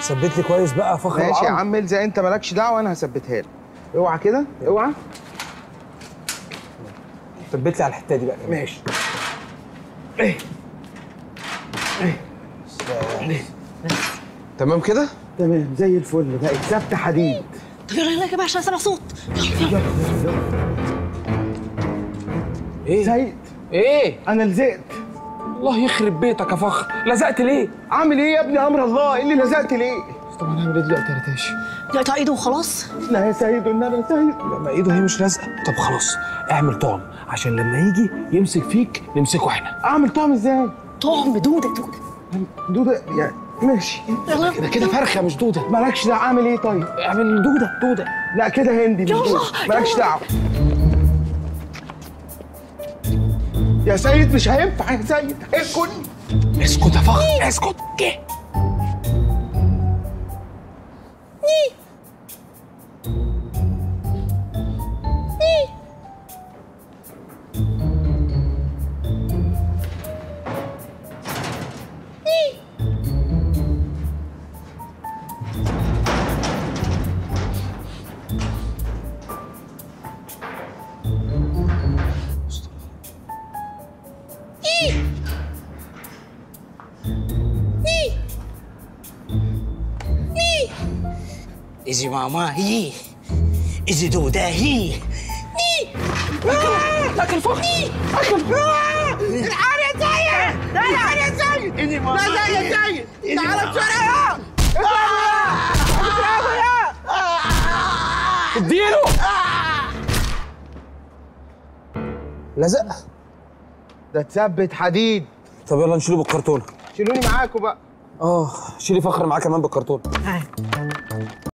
ثبت لي كويس بقى فخر ماشي يا العرب. عم الزق انت مالكش دعوه انا هثبتها لك اوعى كده اوعى ثبت لي على الحته دي بقى كمان. ماشي ايه تمام كده تمام زي الفل بقت ثابته حديد طب يلا يلا يا جماعه عشان سامع صوت يلا يلا ايه سيد ايه انا لزقت الله يخرب بيتك يا فخر لزقت ليه عامل ايه يا ابني امر الله ايه اللي لزقت ليه طب هنعمل ايه دلوقتي يا ريتاش يقطع ايده وخلاص لا يا سيد والنبي يا سيد لما ايده هي مش لازقه طب خلاص اعمل طعم عشان لما يجي يمسك فيك نمسكه احنا اعمل طعم ازاي طعم دوده دوده دوده يعني ماشي يلا ده كده فرخه مش دوده مالكش دعوه اعمل ايه طيب اعمل دوده دوده لا كده هندي مش يلا، دوده مالكش يلا. دعوه يا سيد مش هينفع يا سيد اسكت اسكت يا فخر اسكت جه إذا ماما هي إذا دودة هي لكن فخر الحال يا سيد الحال يا سيد إذا ماما لا يا سيد تعال بسرعة اديله لزق ده تثبت حديد طب يلا نشيله بالكرتونه شيلوني معاكم بقى اه شيلي فخر معاه كمان بالكرتونه